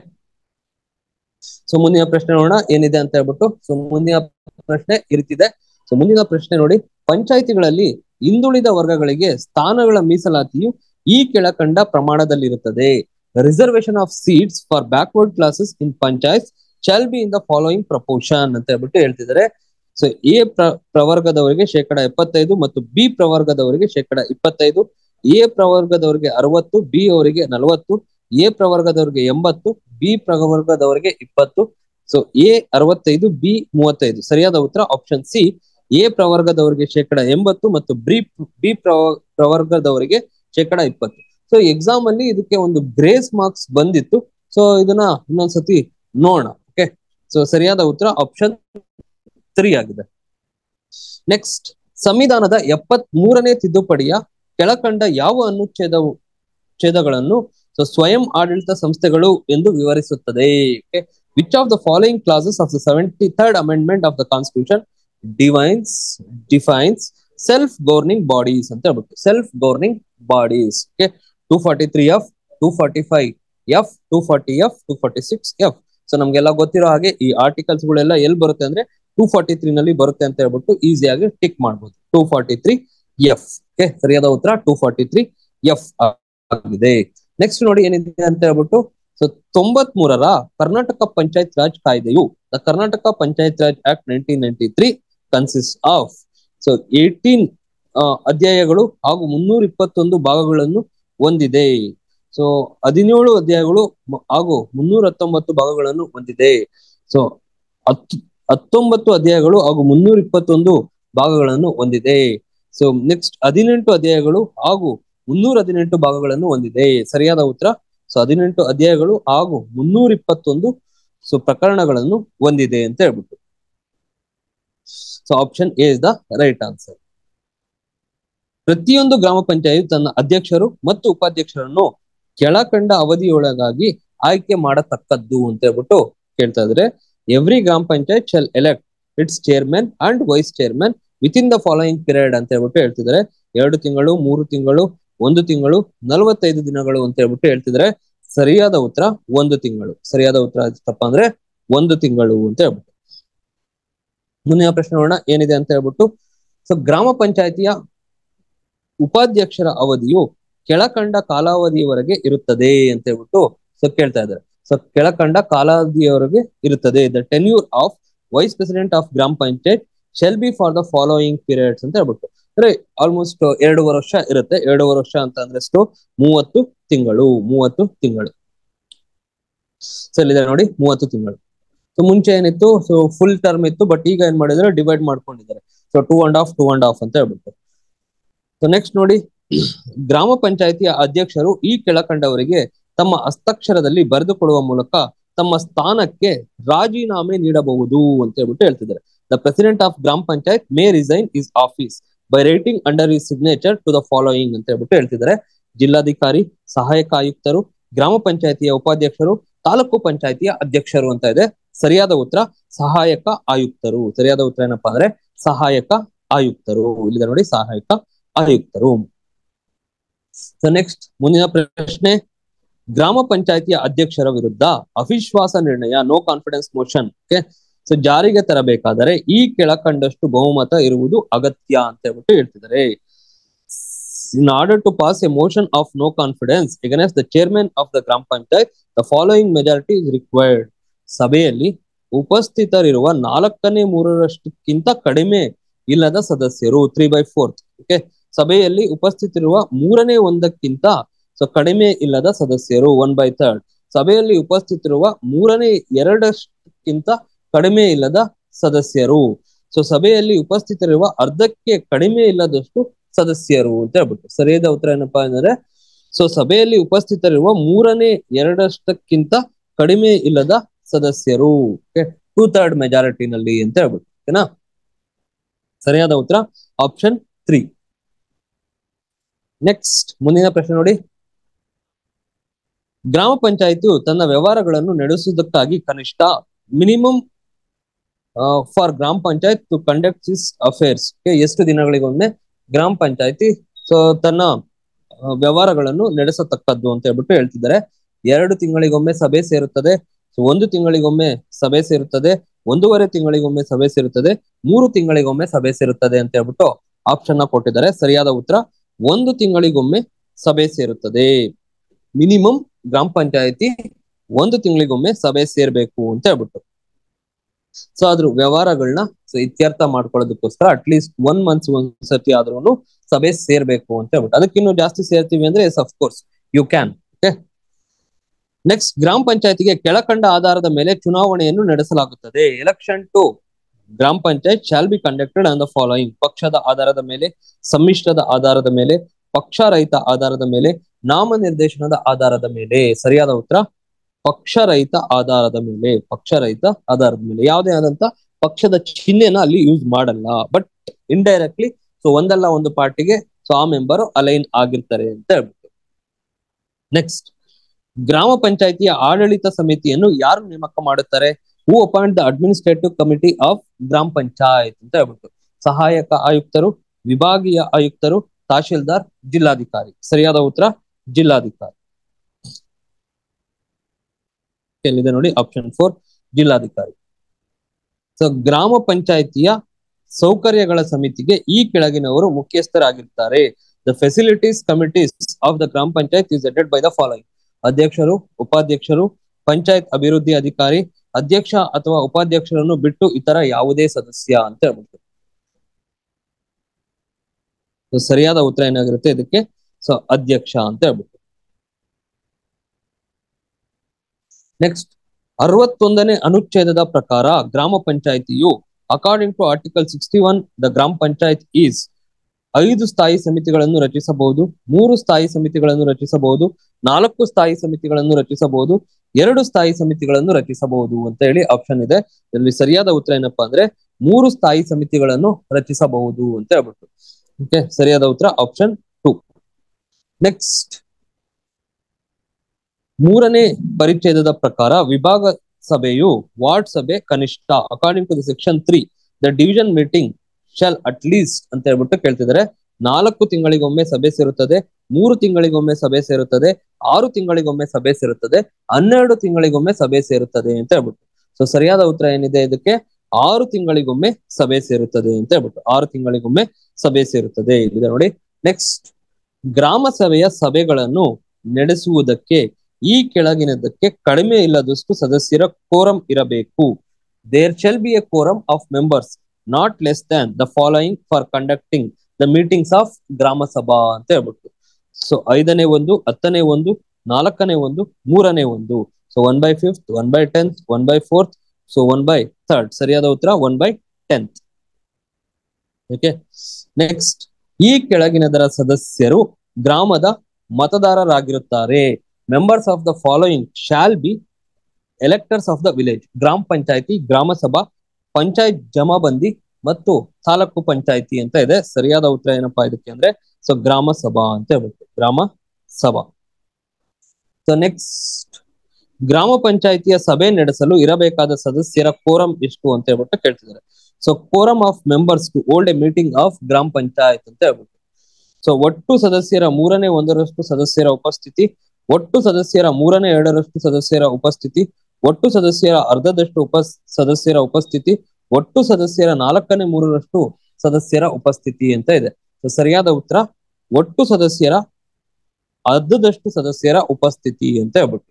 so ಮುಂದಿನ ಪ್ರಶ್ನೆ ನೋಡೋಣ ಏನಿದೆ ಅಂತ ಹೇಳ್ಬಿಟ್ಟು ಸೊ ಮುಂದಿನ ಪ್ರಶ್ನೆ ಈ ರೀತಿ ಇದೆ ಸೊ ಮುಂದಿನ ಪ್ರಶ್ನೆ ನೋಡಿ ಪಂಚಾಯಿತಿಗಳಲ್ಲಿ ಹಿಂದುಳಿದ ವರ್ಗಗಳಿಗೆ ಸ್ಥಾನಗಳ ಮೀಸಲಾತಿಯು ಈ ಕೆಳಕಂಡ ಪ್ರಮಾಣದಲ್ಲಿರುತ್ತದೆ reservation of seats for backward classes in panchayat shall be in the following proportion ಅಂತ ಹೇಳ್ಬಿಟ್ಟು ಹೇಳ್ತಿದ್ದಾರೆ ಸೊ ಎ ಪ್ರ ಪ್ರವರ್ಗದವರಿಗೆ ಶೇಕಡ ಎಪ್ಪತ್ತೈದು ಮತ್ತು ಬಿ ಪ್ರವರ್ಗದವರಿಗೆ ಶೇಕಡ ಇಪ್ಪತ್ತೈದು ಎ ಪ್ರವರ್ಗದವರಿಗೆ ಅರವತ್ತು ಬಿ ಅವರಿಗೆ ನಲವತ್ತು ಎ ಪ್ರವರ್ಗದವರಿಗೆ ಎಂಬತ್ತು ಬಿ ಪ್ರವರ್ಗದವರಿಗೆ ಇಪ್ಪತ್ತು ಸೊ ಎ ಅರವತ್ತೈದು ಬಿ ಮೂವತ್ತೈದು ಸರಿಯಾದ ಉತ್ತರ ಆಪ್ಷನ್ ಸಿ ಎ ಪ್ರವರ್ಗದವರಿಗೆ ಶೇಕಡ ಎಂಬತ್ತು ಮತ್ತು ಬಿ ಬಿ ಪ್ರವರ್ಗದವರಿಗೆ ಶೇಕಡ ಇಪ್ಪತ್ತು ಸೊ ಎಕ್ಸಾಮ್ ಅಲ್ಲಿ ಇದಕ್ಕೆ ಒಂದು ಗ್ರೇಸ್ ಮಾರ್ಕ್ಸ್ ಬಂದಿತ್ತು ಸೊ ಇದನ್ನ ಇನ್ನೊಂದ್ಸತಿ ನೋಡೋಣ ಓಕೆ ಸೊ ಸರಿಯಾದ ಉತ್ತರ ಆಪ್ಷನ್ ತ್ರೀ ಆಗಿದೆ ನೆಕ್ಸ್ಟ್ ಸಂವಿಧಾನದ ಎಪ್ಪತ್ ಮೂರನೇ ತಿದ್ದುಪಡಿಯ ಕೆಳಕಂಡ ಯಾವ ಅನುಚ್ಛೇದವು ಛೇದಗಳನ್ನು ಸೊ ಸ್ವಯಂ ಆಡಳಿತ ಸಂಸ್ಥೆಗಳು ಎಂದು ವಿವರಿಸುತ್ತದೆ which of the following clauses of the seventy third amendment of the constitution divines defines self governing bodies ಅಂತ ಹೇಳ್ಬಿಟ್ಟು self governing bodies okay two forty three F two forty five F two forty F two forty six F so ನಮ್ಗೆಲ್ಲ ಗೊತ್ತಿರೋ ಹಾಗೆ ಈ articles ಗಳೆಲ್ಲ ಎಲ್ಲಿ ಬರುತ್ತೆ ಅಂದ್ರೆ ಟೂ ಫಾರ್ಟಿ ತ್ರೀ ನಲ್ಲಿ ಬರುತ್ತೆ ಅಂತ ಹೇಳ್ಬಿಟ್ಟು ಈಸಿಯಾಗಿ ಟಿಕ್ ಮಾಡ್ಬೋದು two forty three F okay ಸರಿಯಾದ ಉತ್ತರ ಟೂ ಫಾರ್ಟಿ ತ್ರೀ ಎಫ್ ಆಗಿದೆ ನೆಕ್ಸ್ಟ್ ನೋಡಿ ಏನಿದೆ ಅಂತ ಹೇಳ್ಬಿಟ್ಟು ಸೊ ತೊಂಬತ್ ಮೂರರ ಕರ್ನಾಟಕ ಪಂಚಾಯತ್ ರಾಜ್ ಕಾಯ್ದೆಯು the Karnataka panchayat raj act nineteen ninety three consist of so eighteen ಅಧ್ಯಾಯಗಳು ಹಾಗೂ ಮುನ್ನೂರ ಇಪ್ಪತ್ತೊಂದು ಭಾಗಗಳನ್ನು ಹೊಂದಿದೆ ಸೊ ಹದಿನೇಳು ಅಧ್ಯಾಯಗಳು ಹಾಗೂ ಮುನ್ನೂರ ಹತ್ತೊಂಬತ್ತು ಭಾಗಗಳನ್ನು ಹೊಂದಿದೆ ಸೊ ಹತ್ತು ಹತ್ತೊಂಬತ್ತು ಅಧ್ಯಾಯಗಳು ಹಾಗೂ ಮುನ್ನೂರ ಇಪ್ಪತ್ತೊಂದು ಭಾಗಗಳನ್ನು ಹೊಂದಿದೆ ಸೊ ನೆಕ್ಸ್ಟ್ ಹದಿನೆಂಟು ಅಧ್ಯಾಯಗಳು ಹಾಗೂ ಮುನ್ನೂರ ಹದಿನೆಂಟು ಭಾಗಗಳನ್ನು ಹೊಂದಿದೆ ಸರಿಯಾದ ಉತ್ತರ ಸೊ ಹದಿನೆಂಟು ಅಧ್ಯಾಯಗಳು ಹಾಗೂ ಮುನ್ನೂರ ಇಪ್ಪತ್ತೊಂದು ಸೊ ಪ್ರಕರಣಗಳನ್ನು ಹೊಂದಿದೆ ಅಂತ ಹೇಳ್ಬಿಟ್ಟು so option A is the right answer ಪ್ರತಿಯೊಂದು ಗ್ರಾಮ ಪಂಚಾಯತ್ ತನ್ನ ಅಧ್ಯಕ್ಷರು ಮತ್ತು ಉಪಾಧ್ಯಕ್ಷರನ್ನು ಕೆಳಕಂಡ ಅವಧಿಯೊಳಗಾಗಿ ಆಯ್ಕೆ ಮಾಡತಕ್ಕದ್ದು ಅಂತ ಹೇಳ್ಬಿಟ್ಟು ಕೇಳ್ತಾ ಇದ್ರೆ every grama panchayat shall elect its chairman and vice chairman within the following period ಅಂತ ಹೇಳ್ಬಿಟ್ಟು ಹೇಳ್ತಿದ್ದಾರೆ ಎರಡು ತಿಂಗಳು ಮೂರು ತಿಂಗಳು ಒಂದು ತಿಂಗಳು ನಲವತ್ತೈದು ದಿನಗಳು ಅಂತ ಹೇಳ್ಬಿಟ್ಟು ಹೇಳ್ತಿದ್ರೆ ಸರಿಯಾದ ಉತ್ತರ ಒಂದು ತಿಂಗಳು ಸರಿಯಾದ ಉತ್ತರ ತಪ್ಪ ಅಂದ್ರೆ ಒಂದು ತಿಂಗಳು ಅಂತ ಹೇಳ್ಬಿಟ್ಟು ಮುಂದಿನ ಪ್ರಶ್ನೆ ನೋಡೋಣ ಏನಿದೆ ಅಂತ ಹೇಳ್ಬಿಟ್ಟು ಸೊ ಗ್ರಾಮ ಪಂಚಾಯತಿಯ ಉಪಾಧ್ಯಕ್ಷರ ಅವಧಿಯು ಕೆಳಕಂಡ ಕಾಲಾವಧಿಯವರೆಗೆ ಇರುತ್ತದೆ ಅಂತ ಹೇಳ್ಬಿಟ್ಟು ಸೊ ಕೇಳ್ತಾ ಇದ್ದಾರೆ ಸೊ ಕೆಳಕಂಡ ಕಾಲಾವಧಿಯವರೆಗೆ ಇರುತ್ತದೆ the tenure of vice president of ಗ್ರಾಮ panchayat shall be for the following periods ಅಂತ ಹೇಳ್ಬಿಟ್ಟು ಅಂದ್ರೆ ಆಲ್ಮೋಸ್ಟ್ ಎರಡೂವರೆ ವರ್ಷ ಇರುತ್ತೆ ಎರಡೂವರೆ ವರ್ಷ ಅಂತ ಅಂದ್ರೆ ಎಷ್ಟು ಮೂವತ್ತು ತಿಂಗಳು ಮೂವತ್ತು ತಿಂಗಳು ಸೊ ಇಲ್ಲಿದೆ ನೋಡಿ ಮೂವತ್ತು ತಿಂಗಳು ಸೊ ಮುಂಚೆ ಏನಿತ್ತು ಸೊ ಫುಲ್ ಟರ್ಮ್ ಇತ್ತು ಬಟ್ ಈಗ ಏನ್ ಮಾಡಿದ್ರೆ ಡಿವೈಡ್ ಮಾಡ್ಕೊಂಡಿದ್ದಾರೆ so two and half two and half ಅಂತ ಹೇಳ್ಬಿಟ್ಟು ಸೊ ನೆಕ್ಸ್ಟ್ ನೋಡಿ ಗ್ರಾಮ ಪಂಚಾಯತಿಯ ಅಧ್ಯಕ್ಷರು ಈ ಕೆಳಕಂಡವರಿಗೆ ತಮ್ಮ ಹಸ್ತಾಕ್ಷರದಲ್ಲಿ ಬರೆದುಕೊಡುವ ಮೂಲಕ ತಮ್ಮ ಸ್ಥಾನಕ್ಕೆ ರಾಜೀನಾಮೆ ನೀಡಬಹುದು ಅಂತ ಹೇಳ್ಬಿಟ್ಟು ಹೇಳ್ತಿದ್ದಾರೆ ದ ಪ್ರೆಸಿಡೆಂಟ್ ಆಫ್ ಗ್ರಾಮ panchayat may resign his office by writing under his signature to the following ಅಂತ ಹೇಳ್ಬಿಟ್ಟು ಹೇಳ್ತಿದ್ದಾರೆ ಜಿಲ್ಲಾಧಿಕಾರಿ ಸಹಾಯಕ ಆಯುಕ್ತರು ಗ್ರಾಮ ಪಂಚಾಯತಿಯ ಉಪಾಧ್ಯಕ್ಷರು ತಾಲೂಕು ಪಂಚಾಯತಿಯ ಅಧ್ಯಕ್ಷರು ಅಂತ ಇದೆ ಸರಿಯಾದ ಉತ್ತರ ಸಹಾಯಕ ಆಯುಕ್ತರು ಸರಿಯಾದ ಉತ್ತರ ಏನಪ್ಪಾ ಅಂದ್ರೆ ಸಹಾಯಕ ಆಯುಕ್ತರು ಇಲ್ಲಿದೆ ನೋಡಿ ಸಹಾಯಕ ಆಯುಕ್ತರು ಸೊ ನೆಕ್ಸ್ಟ್ ಮುಂದಿನ ಪ್ರಶ್ನೆ ಗ್ರಾಮ ಪಂಚಾಯತಿಯ ಅಧ್ಯಕ್ಷರ ವಿರುದ್ಧ ಅವಿಶ್ವಾಸ ನಿರ್ಣಯ no confidence motion okay so ಜಾರಿಗೆ ತರಬೇಕಾದರೆ ಈ ಕೆಳಕಂಡಷ್ಟು ಬಹುಮತ ಇರುವುದು ಅಗತ್ಯ ಅಂತ ಹೇಳ್ಬಿಟ್ಟು ಹೇಳ್ತಿದ್ದಾರೆ in order to pass a motion of no confidence against the chairman of the grama panchayat the following majority is required ಸಭೆಯಲ್ಲಿ ಉಪಸ್ಥಿತರಿರುವ ನಾಲ್ಕನೇ ಮೂರರಷ್ಟಕ್ಕಿಂತ ಕಡಿಮೆ ಇಲ್ಲದ ಸದಸ್ಯರು ತ್ರೀ ಬೈ ಫೋರ್ತ್ ಓಕೆ ಸಭೆಯಲ್ಲಿ ಉಪಸ್ಥಿತಿರುವ ಮೂರನೇ ಒಂದಕ್ಕಿಂತ ಸೊ ಕಡಿಮೆ ಇಲ್ಲದ ಸದಸ್ಯರು ಒನ್ ಬೈ ಥರ್ಡ್ ಸಭೆಯಲ್ಲಿ ಉಪಸ್ಥಿತಿರುವ ಮೂರನೇ ಎರಡಕ್ಕಿಂತ ಕಡಿಮೆ ಇಲ್ಲದ ಸದಸ್ಯರು ಸೊ ಸಭೆಯಲ್ಲಿ ಉಪಸ್ಥಿತರಿರುವ ಅರ್ಧಕ್ಕೆ ಕಡಿಮೆ ಇಲ್ಲದಷ್ಟು ಸದಸ್ಯರು ಅಂತ ಹೇಳ್ಬಿಟ್ಟು ಸರಿಯಾದ ಉತ್ತರ ಏನಪ್ಪಾ ಅಂದ್ರೆ ಸೊ ಸಭೆಯಲ್ಲಿ ಉಪಸ್ಥಿತರಿರುವ ಮೂರನೇ ಎರಡಷ್ಟಕ್ಕಿಂತ ಕಡಿಮೆ ಇಲ್ಲದ ಸದಸ್ಯರು ಟೂ ಥರ್ಡ್ ಮೆಜಾರಿಟಿನಲ್ಲಿ ಅಂತ ಹೇಳ್ಬಿಟ್ಟು ಓಕೆನಾ ಸರಿಯಾದ ಉತ್ತರ ಆಪ್ಷನ್ ತ್ರೀ ನೆಕ್ಸ್ಟ್ ಮುಂದಿನ ಪ್ರಶ್ನೆ ನೋಡಿ ಗ್ರಾಮ ಪಂಚಾಯಿತಿಯು ತನ್ನ ವ್ಯವಹಾರಗಳನ್ನು ನಡೆಸುವುದಕ್ಕಾಗಿ ಕನಿಷ್ಠ minimum for grama panchayat to conduct its affairs ಎಷ್ಟು ದಿನಗಳಿಗೊಮ್ಮೆ ಗ್ರಾಮ ಪಂಚಾಯತಿ ಸೊ ತನ್ನ ವ್ಯವಹಾರಗಳನ್ನು ನಡೆಸತಕ್ಕದ್ದು ಅಂತ ಹೇಳ್ಬಿಟ್ಟು ಹೇಳ್ತಿದ್ದಾರೆ ಎರಡು ತಿಂಗಳಿಗೊಮ್ಮೆ ಸಭೆ ಸೇರುತ್ತದೆ ಸೊ ಒಂದು ತಿಂಗಳಿಗೊಮ್ಮೆ ಸಭೆ ಸೇರುತ್ತದೆ ಒಂದೂವರೆ ತಿಂಗಳಿಗೊಮ್ಮೆ ಸಭೆ ಸೇರುತ್ತದೆ ಮೂರು ತಿಂಗಳಿಗೊಮ್ಮೆ ಸಭೆ ಸೇರುತ್ತದೆ ಅಂತ ಹೇಳ್ಬಿಟ್ಟು ಆಪ್ಷನ್ ನ ಕೊಟ್ಟಿದ್ದಾರೆ ಸರಿಯಾದ ಉತ್ತರ ಒಂದು ತಿಂಗಳಿಗೊಮ್ಮೆ ಸಭೆ ಸೇರುತ್ತದೆ ಮಿನಿಮಮ್ ಗ್ರಾಮ ಪಂಚಾಯತಿ ಒಂದು ತಿಂಗಳಿಗೊಮ್ಮೆ ಸಭೆ ಸೇರ್ಬೇಕು ಅಂತ ಹೇಳ್ಬಿಟ್ಟು ಸೊ ಅದ್ರ ವ್ಯವಹಾರಗಳನ್ನ ಸೊ ಇತ್ಯರ್ಥ ಮಾಡ್ಕೊಳ್ಳೋದಕ್ಕೋಸ್ಕರ ಅಟ್ಲೀಸ್ಟ್ ಒನ್ ಮಂತ್ಸ್ ಒಂದ್ ಸತಿ ಆದ್ರೂ ಸಭೆ ಸೇರ್ಬೇಕು ಅಂತ ಹೇಳ್ಬಿಟ್ಟು ಅದಕ್ಕಿನ್ನು ಜಾಸ್ತಿ ಸೇರ್ತೀವಿ ಅಂದ್ರೆ yes of course you can okay next ಗ್ರಾಮ ಪಂಚಾಯತಿಗೆ ಕೆಳಕಂಡ ಆಧಾರದ ಮೇಲೆ ಚುನಾವಣೆಯನ್ನು ನಡೆಸಲಾಗುತ್ತದೆ election to grama panchayat shall be conducted on the following ಪಕ್ಷದ ಆಧಾರದ ಮೇಲೆ ಸಮ್ಮಿಶ್ರದ ಆಧಾರದ ಮೇಲೆ ಪಕ್ಷರಹಿತ ಆಧಾರದ ಮೇಲೆ ನಾಮನಿರ್ದೇಶನದ ಆಧಾರದ ಮೇಲೆ ಸರಿಯಾದ ಉತ್ತರ ಪಕ್ಷರಹಿತ ಆಧಾರದ ಮೇಲೆ ಪಕ್ಷರಹಿತ ಆಧಾರದ ಮೇಲೆ ಯಾವುದೇ ಆದಂತ ಪಕ್ಷದ ಚಿಹ್ನೆನ ಅಲ್ಲಿ ಯೂಸ್ ಮಾಡಲ್ಲ ಬಟ್ ಇಂಡೈರೆಕ್ಟ್ಲಿ ಸೊ ಒಂದಲ್ಲ ಒಂದು ಪಾರ್ಟಿಗೆ ಸೊ ಆ ಮೆಂಬರ್ ಅಲೈನ್ ಆಗಿರ್ತಾರೆ ಅಂತ ಹೇಳ್ಬಿಟ್ಟು ನೆಕ್ಸ್ಟ್ ಗ್ರಾಮ ಪಂಚಾಯತಿಯ ಆಡಳಿತ ಸಮಿತಿಯನ್ನು ಯಾರು ನೇಮಕ ಮಾಡುತ್ತಾರೆ who appoint the administrative committee of ಗ್ರಾಮ ಪಂಚಾಯತ್ ಅಂತ ಹೇಳ್ಬಿಟ್ಟು ಸಹಾಯಕ ಆಯುಕ್ತರು ವಿಭಾಗೀಯ ಆಯುಕ್ತರು ತಹಶೀಲ್ದಾರ್ ಜಿಲ್ಲಾಧಿಕಾರಿ ಸರಿಯಾದ ಉತ್ತರ ಜಿಲ್ಲಾಧಿಕಾರಿ ಎಲ್ಲಿದೆ ನೋಡಿ ಆಪ್ಷನ್ ಫೋರ್ ಜಿಲ್ಲಾಧಿಕಾರಿ ಸೊ ಗ್ರಾಮ ಪಂಚಾಯತಿಯ ಸೌಕರ್ಯಗಳ ಸಮಿತಿಗೆ ಈ ಕೆಳಗಿನವರು ಮುಖ್ಯಸ್ಥರಾಗಿರ್ತಾರೆ the facilities committees of the grama panchayat is headed by the following ಅಧ್ಯಕ್ಷರು ಉಪಾಧ್ಯಕ್ಷರು ಪಂಚಾಯತ್ ಅಭಿವೃದ್ಧಿ ಅಧಿಕಾರಿ ಅಧ್ಯಕ್ಷ ಅಥವಾ ಉಪಾಧ್ಯಕ್ಷರನ್ನು ಬಿಟ್ಟು ಇತರ ಯಾವುದೇ ಸದಸ್ಯ ಅಂತ ಹೇಳ್ಬಿಟ್ಟು So, ಸರಿಯಾದ ಉತ್ತರ ಏನಾಗಿರುತ್ತೆ ಇದಕ್ಕೆ ಸೊ ಅಧ್ಯಕ್ಷ ಅಂತ ಹೇಳ್ಬಿಟ್ಟು ನೆಕ್ಸ್ಟ್ ಅರವತ್ತೊಂದನೇ ಅನುಚ್ಛೇದದ ಪ್ರಕಾರ ಗ್ರಾಮ ಪಂಚಾಯಿತಿಯು according to article sixty one the grama panchayat is ಐದು ಸ್ಥಾಯಿ ಸಮಿತಿಗಳನ್ನು ರಚಿಸಬಹುದು ಮೂರು ಸ್ಥಾಯಿ ಸಮಿತಿಗಳನ್ನು ರಚಿಸಬಹುದು ನಾಲ್ಕು ಸ್ಥಾಯಿ ಸಮಿತಿಗಳನ್ನು ರಚಿಸಬಹುದು ಎರಡು ಸ್ಥಾಯಿ ಸಮಿತಿಗಳನ್ನು ರಚಿಸಬಹುದು ಅಂತ ಹೇಳಿ ಆಪ್ಷನ್ ಇದೆ ಇಲ್ಲಿ ಸರಿಯಾದ ಉತ್ತರ ಏನಪ್ಪಾ ಅಂದ್ರೆ ಮೂರು ಸ್ಥಾಯಿ ಸಮಿತಿಗಳನ್ನು ರಚಿಸಬಹುದು ಅಂತ ಹೇಳ್ಬಿಟ್ಟು ಓಕೆ ಸರಿಯಾದ ಉತ್ತರ ಆಪ್ಷನ್ ಟು ನೆಕ್ಸ್ಟ್ ಮೂರನೇ ಪರಿಚ್ಛೇದದ ಪ್ರಕಾರ ವಿಭಾಗ ಸಭೆಯು ವಾರ್ಡ್ ಸಭೆ ಕನಿಷ್ಠ according to the section three the division meeting shall at least ಅಂತ ಹೇಳ್ಬಿಟ್ಟು ಕೇಳ್ತಿದ್ದಾರೆ ನಾಲ್ಕು ತಿಂಗಳಿಗೊಮ್ಮೆ ಸಭೆ ಸೇರುತ್ತದೆ ಮೂರು ತಿಂಗಳಿಗೊಮ್ಮೆ ಸಭೆ ಸೇರುತ್ತದೆ ಆರು ತಿಂಗಳಿಗೊಮ್ಮೆ ಸಭೆ ಸೇರುತ್ತದೆ ಹನ್ನೆರಡು ತಿಂಗಳಿಗೊಮ್ಮೆ ಸಭೆ ಸೇರುತ್ತದೆ ಅಂತ ಹೇಳ್ಬಿಟ್ಟು ಸೊ ಸರಿಯಾದ ಉತ್ತರ ಏನಿದೆ ಇದಕ್ಕೆ ಆರು ತಿಂಗಳಿಗೊಮ್ಮೆ ಸಭೆ ಸೇರುತ್ತದೆ ಅಂತ ಹೇಳ್ಬಿಟ್ಟು ಆರು ತಿಂಗಳಿಗೊಮ್ಮೆ ಸಭೆ ಸೇರುತ್ತದೆ ಇಲ್ಲಿದೆ ನೋಡಿ ನೆಕ್ಸ್ಟ್ ಗ್ರಾಮ ಸಭೆಯ ಸಭೆಗಳನ್ನು ನಡೆಸುವುದಕ್ಕೆ ಈ ಕೆಳಗಿನದಕ್ಕೆ ಕಡಿಮೆ ಇಲ್ಲದಷ್ಟು ಸದಸ್ಯರ ಕೋರಂ ಇರಬೇಕು there shall be a quorum of members not less than the following for conducting the meetings of Grama Sabha ಅಂತ ಹೇಳ್ಬಿಟ್ಟು ಸೊ ಐದನೇ ಒಂದು ಹತ್ತನೇ ಒಂದು ನಾಲ್ಕನೇ ಒಂದು ಮೂರನೇ ಒಂದು so one by fifth one by tenth one by fourth so one by third ಸರಿಯಾದ ಉತ್ತರ one by tenth okay next ಈ ಕೆಳಗಿನದರ ಸದಸ್ಯರು ಗ್ರಾಮದ ಮತದಾರರಾಗಿರುತ್ತಾರೆ members of the following shall be electors of the village Grama Panchayati ಗ್ರಾಮ ಸಭಾ ಪಂಚಾಯತ್ ಜಮಾಬಂದಿ ಮತ್ತು ತಾಲೂಕು ಪಂಚಾಯತಿ ಅಂತ ಇದೆ ಸರಿಯಾದ ಉತ್ತರ ಏನಪ್ಪಾ ಇದಕ್ಕೆ ಅಂದ್ರೆ ಸೊ ಗ್ರಾಮ ಸಭಾ ಅಂತ ಹೇಳ್ಬೇಕು ಗ್ರಾಮ ಸಭಾ ಸೊ ನೆಕ್ಸ್ಟ್ ಗ್ರಾಮ ಪಂಚಾಯತಿಯ ಸಭೆ ನಡೆಸಲು ಇರಬೇಕಾದ ಸದಸ್ಯರ ಕೋರಂ ಎಷ್ಟು ಅಂತ ಹೇಳ್ಬಿಟ್ಟು ಕೇಳ್ತಿದ್ದಾರೆ so quorum of members to hold a meeting of ಗ್ರಾಮ ಪಂಚಾಯತ್ ಅಂತ ಹೇಳ್ಬಿಟ್ಟು ಸೊ ಒಟ್ಟು ಸದಸ್ಯರ ಮೂರನೇ ಒಂದರಷ್ಟು ಸದಸ್ಯರ ಉಪಸ್ಥಿತಿ ಒಟ್ಟು ಸದಸ್ಯರ ಮೂರನೇ ಎರಡರಷ್ಟು ಸದಸ್ಯರ ಉಪಸ್ಥಿತಿ ಒಟ್ಟು ಸದಸ್ಯರ ಅರ್ಧದಷ್ಟು ಉಪ ಸದಸ್ಯರ ಉಪಸ್ಥಿತಿ ಒಟ್ಟು ಸದಸ್ಯರ ನಾಲ್ಕನೇ ಮೂರರಷ್ಟು ಸದಸ್ಯರ ಉಪಸ್ಥಿತಿ ಅಂತ ಇದೆ ಸೊ ಸರಿಯಾದ ಉತ್ತರ ಒಟ್ಟು ಸದಸ್ಯರ ಅರ್ಧದಷ್ಟು ಸದಸ್ಯರ ಉಪಸ್ಥಿತಿ ಅಂತ ಹೇಳ್ಬಿಟ್ಟು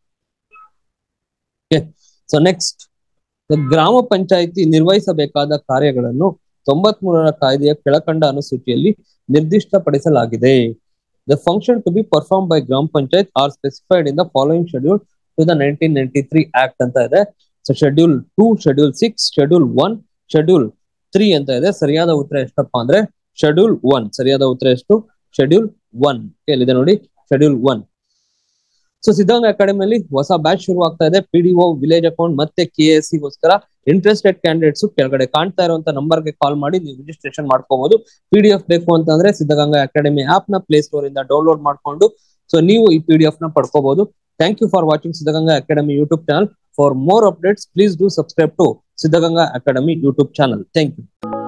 ಸೊ ನೆಕ್ಸ್ಟ್ ಗ್ರಾಮ ಪಂಚಾಯಿತಿ ನಿರ್ವಹಿಸಬೇಕಾದ ಕಾರ್ಯಗಳನ್ನು ತೊಂಬತ್ ಮೂರರ ಕಾಯ್ದೆಯ ಕೆಳಕಂಡ ಅನುಸೂಚಿಯಲ್ಲಿ ನಿರ್ದಿಷ್ಟಪಡಿಸಲಾಗಿದೆ the function to be perform by Grama Panchayat are specified in the following schedule to the nineteen ninety three act ಅಂತ ಇದೆ so schedule two schedule six schedule one schedule three ಅಂತ ಇದೆ ಸರಿಯಾದ ಉತ್ತರ ಎಷ್ಟಪ್ಪ ಅಂದ್ರೆ ಶೆಡ್ಯೂಲ್ ಒನ್ ಸರಿಯಾದ ಉತ್ತರ ಎಷ್ಟು ಶೆಡ್ಯೂಲ್ ಒನ್ ಎಲ್ಲಿದೆ ನೋಡಿ ಶೆಡ್ಯೂಲ್ ಒನ್ ಸೊ ಸಿದ್ಧಾಂಗ ಅಕಾಡೆಮಿಯಲ್ಲಿ ಹೊಸ ಬ್ಯಾಚ್ ಶುರು ಆಗ್ತಾ ಇದೆ ಪಿಡಿಒ ವಿಲೇಜ್ ಅಕೌಂಟ್ ಮತ್ತೆ ಕೆ ಎಸ್ ಸಿಗೋಸ್ಕರ ಇಂಟ್ರೆಸ್ಟೆಡ್ ಕ್ಯಾಂಡಿಡೇಟ್ಸ್ ಕೆಳಗಡೆ ಕಾಣ್ತಾ ಇರುವಂತ ನಂಬರ್ಗೆ ಕಾಲ್ ಮಾಡಿ ನೀವು ರಿಜಿಸ್ಟ್ರೇಷನ್ ಮಾಡ್ಕೋಬಹುದು ಪಿ ಡಿ ಎಫ್ ಬೇಕು ಅಂತಂದ್ರೆ ಸಿದ್ಧಗಂಗಾ ಅಕಾಡೆಮಿ ಆಪ್ ನ ಪ್ಲೇ ಸ್ಟೋರ್ ಇಂದ ಡೌನ್ಲೋಡ್ ಮಾಡ್ಕೊಂಡು ಸೊ ನೀವು ಈ ಪಿ ಡಿ ಎಫ್ ನ ಪಡ್ಕೋಬಹುದು thank you for watching Siddaganga Academy YouTube channel for more updates please do subscribe to Siddaganga Academy YouTube channel thank you